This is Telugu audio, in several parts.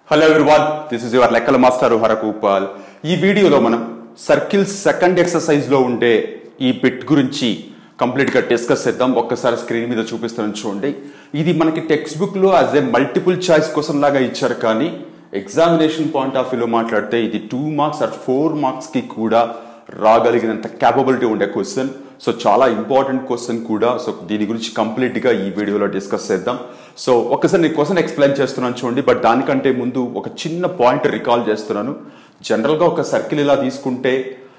Hello everyone this is your లెక్కల మాస్టర్ హరకూపాల్ ఈ వీడియోలో మనం సర్కిల్ సెకండ్ ఎక్సర్సైజ్ లో ఉండే ఈ బిట్ గురించి కంప్లీట్ గా డిస్కస్ చేద్దాం ఒక్కసారి స్క్రీన్ మీద చూపిస్తాను చూడండి ఇది మనకి టెక్స్ట్ బుక్ లో యాజ్ ఏ మల్టిపుల్ చాయిస్ కోసం లాగా ఇచ్చారు కానీ ఎగ్జామినేషన్ పాయింట్ ఆఫ్ వ్యూలో మాట్లాడితే ఇది two marks or four marks కి కూడా రాగలిగినంత క్యాపబిలిటీ ఉండే క్వశ్చన్ సో చాలా ఇంపార్టెంట్ క్వశ్చన్ కూడా సో దీని గురించి కంప్లీట్ గా ఈ వీడియోలో డిస్కస్ చేద్దాం సో ఒకసారి నేను క్వశ్చన్ ఎక్స్ప్లెయిన్ చేస్తున్నాను చూడండి బట్ దానికంటే ముందు ఒక చిన్న పాయింట్ రికాల్ చేస్తున్నాను జనరల్ గా ఒక సర్కిల్ ఇలా తీసుకుంటే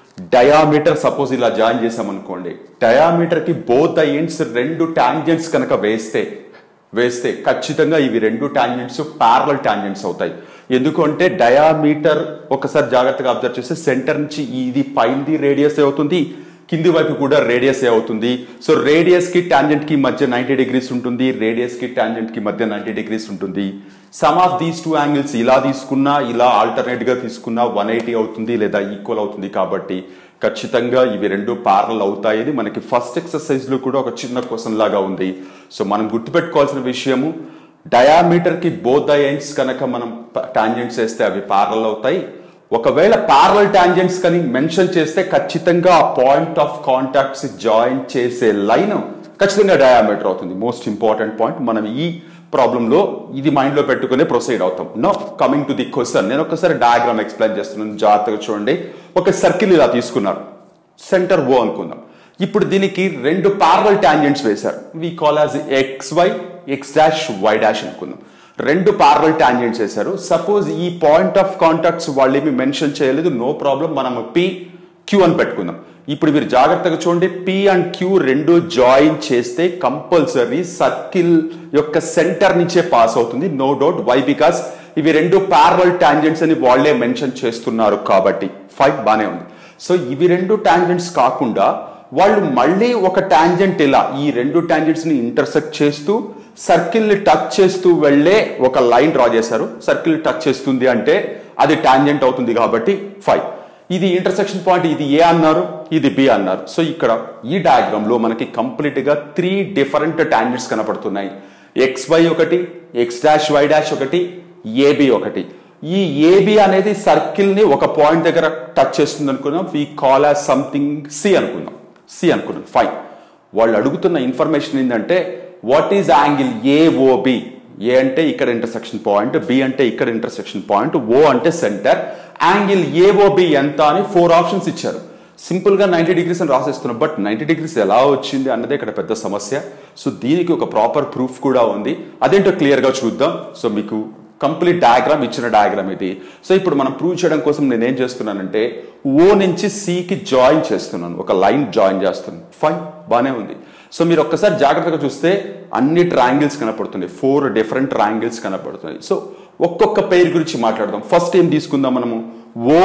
డయామీటర్ సపోజ్ ఇలా జాయిన్ చేసామనుకోండి డయామీటర్ కి బోత్ ఎండ్స్ రెండు టాంజెంట్స్ కనుక వేస్తే వేస్తే ఖచ్చితంగా ఇవి రెండు టాంజెంట్స్ ప్యారల్ టాంజెంట్స్ అవుతాయి ఎందుకంటే డయామీటర్ ఒకసారి జాగ్రత్తగా అబ్జర్వ్ చేస్తే సెంటర్ నుంచి ఇది పైంది రేడియస్ అవుతుంది కింది వైపు కూడా రేడియస్ అవుతుంది సో రేడియస్ కి టాంజెంట్ కి మధ్య నైన్టీ డిగ్రీస్ ఉంటుంది రేడియస్ కి టాంజెంట్ కి మధ్య నైన్టీ డిగ్రీస్ ఉంటుంది sum of these two angles ఇలా తీసుకున్నా ఇలా ఆల్టర్నేట్ గా తీసుకున్నా వన్ ఎయిటీ అవుతుంది లేదా ఈక్వల్ అవుతుంది కాబట్టి ఖచ్చితంగా ఇవి రెండు ప్యారల్ అవుతాయని మనకి ఫస్ట్ ఎక్సర్సైజ్ లో కూడా ఒక చిన్న క్వశ్చన్ లాగా ఉంది సో మనం గుర్తుపెట్టుకోవాల్సిన విషయము డయామీటర్ కి బోత్ ఎండ్స్ కనుక మనం టాంజెంట్స్ వేస్తే అవి ప్యారల్ అవుతాయి ఒకవేళ ప్యారల్ టాంజెంట్స్ కని మెన్షన్ చేస్తే ఖచ్చితంగా ఆ పాయింట్ ఆఫ్ కాంటాక్ట్స్ జాయిన్ చేసే లైన్ ఖచ్చితంగా డయామీటర్ అవుతుంది మోస్ట్ ఇంపార్టెంట్ పాయింట్ మనం ఈ ప్రాబ్లంలో ఇది మైండ్ లో పెట్టుకునే ప్రొసీడ్ అవుతాం no coming to the question నేను ఒకసారి డయాగ్రామ్ ఎక్స్ప్లెయిన్ చేస్తున్నాను జాగ్రత్తగా చూడండి ఒక సర్కిల్ ఇలా తీసుకున్నారు సెంటర్ ఓ అనుకుందాం ఇప్పుడు దీనికి రెండు పారల్ టాంజెంట్స్ వేశారు we call as X Y X dash Y dash అనుకుందాం రెండు పారల్ టాంజెంట్స్ వేశారు సపోజ్ ఈ పాయింట్ ఆఫ్ కాంటాక్ట్స్ వాళ్ళు ఏమి మెన్షన్ చేయలేదు నో ప్రాబ్లం మనం పి క్యూ అని పెట్టుకుందాం ఇప్పుడు మీరు జాగ్రత్తగా చూడండి పి అండ్ క్యూ రెండు జాయిన్ చేస్తే కంపల్సరీ సర్కిల్ యొక్క సెంటర్ నుంచే పాస్ అవుతుంది నో డౌట్ వై బికాస్ ఇవి రెండు పారల్ టాంజెంట్స్ అని వాళ్ళే మెన్షన్ చేస్తున్నారు కాబట్టి ఫైట్ బానే ఉంది సో ఇవి రెండు టాంజెంట్స్ కాకుండా వాళ్ళు మళ్ళీ ఒక టాంజెంట్ ఇలా ఈ రెండు టాంజెంట్స్ ని ఇంటర్సెక్ట్ చేస్తూ సర్కిల్ ని టచ్ చేస్తూ వెళ్లే ఒక లైన్ డ్రా చేశారు సర్కిల్ టచ్ చేస్తుంది అంటే అది టాంజెంట్ అవుతుంది కాబట్టి ఫైవ్ ఇది ఇంటర్సెక్షన్ పాయింట్ ఇది ఏ అన్నారు ఇది బి అన్నారు సో ఇక్కడ ఈ డయాగ్రామ్ లో మనకి కంప్లీట్ గా త్రీ డిఫరెంట్ టాంజెంట్స్ కనపడుతున్నాయి ఎక్స్ వై ఒకటి ఎక్స్ డాష్ వై డాష్ ఒకటి ఏబి ఒకటి ఈ ఏబి అనేది సర్కిల్ ని ఒక పాయింట్ దగ్గర టచ్ చేస్తుంది అనుకున్నాం we call as something C అనుకుందాం సి అనుకున్నాం ఫైన్ వాళ్ళు అడుగుతున్న ఇన్ఫర్మేషన్ ఏంటంటే what is angle A O B A అంటే ఇక్కడ ఇంటర్సెక్షన్ పాయింట్ బి అంటే ఇక్కడ ఇంటర్సెక్షన్ పాయింట్ ఓ అంటే సెంటర్ యాంగిల్ ఏఓబి ఎంత అని ఫోర్ ఆప్షన్స్ ఇచ్చారు సింపుల్ గా నైన్టీ డిగ్రీస్ అని రాసేస్తున్నాం బట్ నైన్టీ డిగ్రీస్ ఎలా వచ్చింది అన్నదే ఇక్కడ పెద్ద సమస్య సో దీనికి ఒక ప్రాపర్ ప్రూఫ్ కూడా ఉంది అదేంటో క్లియర్ గా చూద్దాం సో మీకు కంప్లీట్ డయాగ్రామ్ ఇచ్చిన డయాగ్రామ్ ఇది సో ఇప్పుడు మనం ప్రూవ్ చేయడం కోసం నేను ఏం చేస్తున్నానంటే ఓ నుంచి సికి జాయిన్ చేస్తున్నాను ఒక లైన్ జాయిన్ చేస్తున్నాను ఫైన్ బానే ఉంది సో మీరు ఒక్కసారి జాగ్రత్తగా చూస్తే అన్ని ట్రాంగిల్స్ కనపడుతున్నాయి ఫోర్ డిఫరెంట్ ట్రాంగిల్స్ కనపడుతున్నాయి సో ఒక్కొక్క పేరు గురించి మాట్లాడదాం ఫస్ట్ ఏం తీసుకుందాం మనము ఓ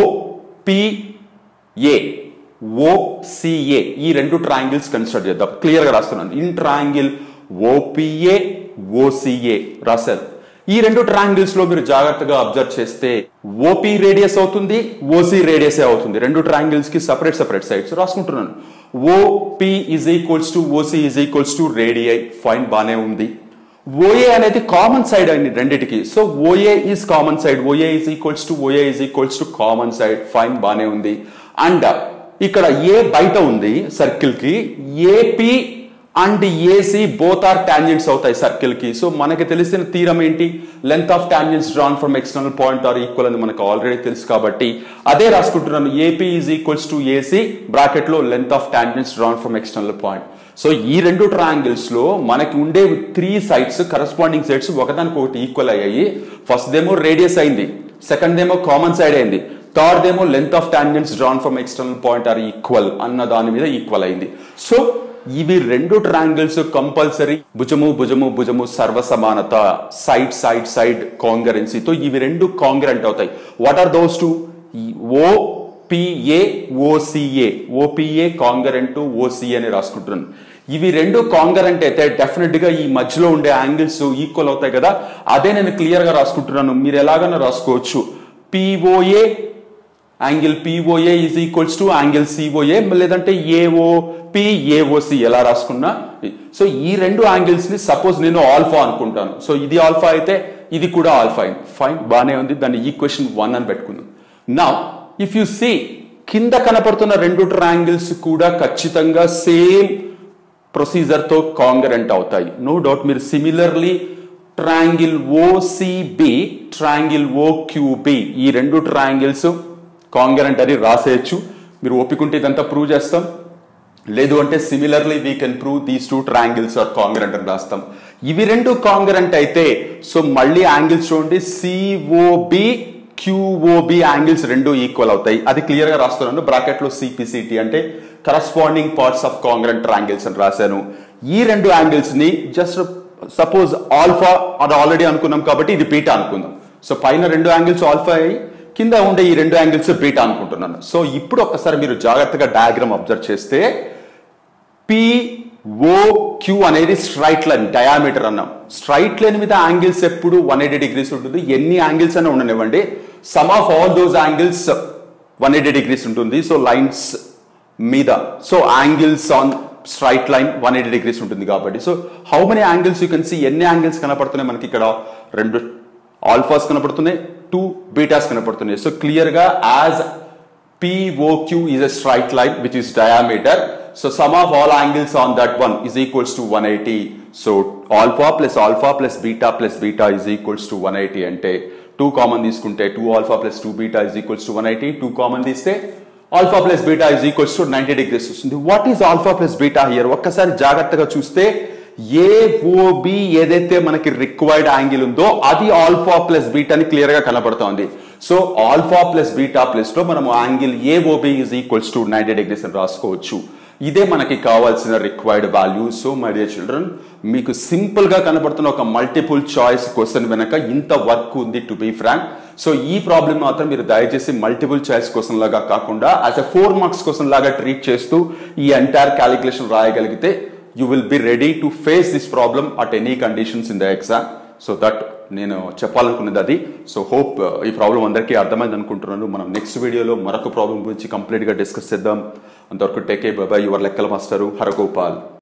పిఏ ఓసిఏ ఈ రెండు ట్రాంగిల్స్ కన్సిడర్ చేద్దాం క్లియర్ గా రాస్తున్నాను ఇన్ ట్రాంగిల్ ఓపిఏ ఓసిఏ రాశారు ఈ రెండు ట్రాంగిల్స్ లో మీరు జాగ్రత్తగా అబ్జర్వ్ చేస్తే ఓపి రేడియస్ అవుతుంది ఓసి రేడియస్ అవుతుంది రెండు ట్రాంగిల్స్ కి సపరేట్ సపరేట్ సైడ్స్ రాసుకుంటున్నాను O P is equals to O C is equals to radii fine బానే ఉంది ఓఏ అనేది కామన్ సైడ్ అండి రెండిటికి so O A is common side O A is equals to O A is equals to common side fine బానే ఉంది అండ్ ఇక్కడ ఏ బయట ఉంది సర్కిల్ కి A P and A C both are tangents అవుతాయి సర్కిల్ కి సో మనకి తెలిసిన తీరం ఏంటి length of tangents drawn from external point are equal అని మనకు ఆల్రెడీ తెలుసు కాబట్టి అదే రాసుకుంటున్నాను A P is equals to A C bracket లో length of tangents drawn from external point so ఈ రెండు ట్రయాంగిల్స్ లో మనకి ఉండే త్రీ సైడ్స్ కరస్పాండింగ్ సైడ్స్ ఒకదానికి ఒకటి ఈక్వల్ అయ్యాయి ఫస్ట్ దేమో రేడియస్ అయింది సెకండ్ దేమో కామన్ సైడ్ అయింది థర్డ్ ఏమో length of tangents drawn from external point are equal అన్న దాని మీద ఈక్వల్ అయింది సో ఇవి రెండు ట్రయాంగిల్స్ కంపల్సరీ భుజము భుజము భుజము సర్వసమానత సైడ్ సైడ్ సైడ్ కాంగరెన్సీతో ఇవి రెండు కాంగరెంట్ అవుతాయి what are those two O P A O C A O P A congruent O C A అని రాసుకుంటున్నాను ఇవి రెండు కాంగరెంట్ అయితే డెఫినెట్ గా ఈ మధ్యలో ఉండే యాంగిల్స్ ఈక్వల్ అవుతాయి కదా అదే నేను క్లియర్ గా రాసుకుంటున్నాను మీరు ఎలాగైనా రాసుకోవచ్చు P O A angle P O A is equals to angle C O A లేదంటే ఏఓ పిఏఓసి ఎలా రాసుకున్నా సో ఈ రెండు యాంగిల్స్ ని సపోజ్ నేను ఆల్ఫా అనుకుంటాను సో ఇది ఆల్ఫా అయితే ఇది కూడా ఆల్ ఫైన్ ఫైన్ బాగానే ఉంది దాన్ని ఈక్వేషన్ వన్ అని పెట్టుకుందాం నా ఇఫ్ యు సీ కింద కనపడుతున్న రెండు ట్రయాంగిల్స్ కూడా ఖచ్చితంగా సేమ్ ప్రొసీజర్ తో కాంగరెంట్ అవుతాయి నో డౌట్ మీరు similarly triangle O C B triangle O Q B ఈ రెండు ట్రయాంగిల్స్ కాంగరెంట్ అని రాసేయచ్చు మీరు ఒప్పుకుంటే ఇదంతా ప్రూవ్ చేస్తాం లేదు అంటే similarly we can prove these two triangles are congruent అని రాస్తాం ఇవి రెండు కాంగరెంట్ అయితే సో మళ్ళీ యాంగిల్స్ చూడండి సిఓబి క్యూఓబి యాంగిల్స్ రెండు ఈక్వల్ అవుతాయి అది క్లియర్ గా రాస్తున్నాను బ్రాకెట్ లో సిపిసిటి అంటే corresponding parts of congruent triangles అని రాశాను ఈ రెండు యాంగిల్స్ ని జస్ట్ సపోజ్ ఆల్ఫా అది ఆల్రెడీ అనుకున్నాం కాబట్టి ఇది బీటా అనుకుందాం సో పైన రెండు యాంగిల్స్ ఆల్ఫా అయ్యి కింద ఉండే ఈ రెండు యాంగిల్స్ బీటా అనుకుంటున్నాను సో ఇప్పుడు ఒక్కసారి మీరు జాగ్రత్తగా డయాగ్రామ్ అబ్జర్వ్ చేస్తే పిఓక్యూ అనేది స్ట్రైట్ లైన్ డయామీటర్ అన్నాం స్ట్రైట్ లైన్ మీద యాంగిల్స్ ఎప్పుడు వన్ ఎయిటీ డిగ్రీస్ ఉంటుంది ఎన్ని యాంగిల్స్ అయినా ఉండనివ్వండి sum of all those angles one eighty degrees ఉంటుంది సో లైన్స్ మీద so angles on straight line one eighty degrees ఉంటుంది కాబట్టి so how many angles you can see ఎన్ని యాంగిల్స్ కనపడుతున్నాయి మనకి ఇక్కడ రెండు ఆల్ఫాస్ కనపడుతున్నాయి టూ బీటాస్ కనపడుతున్నాయి సో క్లియర్ గా as POQ is a straight line which is diameter. So sum of all angles on that one is equals to 180. So alpha plus alpha plus beta plus beta is equals to 180 అంటే 2 కామన్ తీసుకుంటే 2 alpha plus 2 beta is equals to 180 2 common తీస్తే alpha plus beta is equals to 90 degrees వస్తుంది what is alpha plus beta here ఒక్కసారి జాగ్రత్తగా చూస్తే ఏఓబి ఏదైతే మనకి రిక్వైర్డ్ యాంగిల్ ఉందో అది ఆల్ఫా ప్లస్ బీటా అని క్లియర్ గా కనబడుతోంది so alpha plus beta plus లో మనం angle A O B is equals to ninety degrees అని రాసుకోవచ్చు ఇదే మనకి కావాల్సిన required value so my dear children మీకు సింపుల్ గా కనబడుతున్న ఒక మల్టిపుల్ చాయిస్ క్వశ్చన్ వెనక ఇంత వర్క్ ఉంది టు బీ ఫ్రాంక్ సో ఈ ప్రాబ్లం మాత్రం మీరు దయచేసి మల్టిపుల్ చాయిస్ క్వశ్చన్ లాగా కాకుండా as a four marks question లాగా ట్రీట్ చేస్తూ ఈ ఎంటైర్ క్యాలిక్యులేషన్ రాయగలిగితే you will be ready to face this problem at any conditions in the exam so that నేను చెప్పాలనుకున్నది అది సో హోప్ ఈ ప్రాబ్లం అందరికీ అర్థమైంది అనుకుంటున్నాను మనం నెక్స్ట్ వీడియోలో మరొక ప్రాబ్లం గురించి కంప్లీట్గా డిస్కస్ చేద్దాం అంతవరకు టేకే బాబాయ్ యువర్ లెక్కల మాస్టరు హరగోపాల్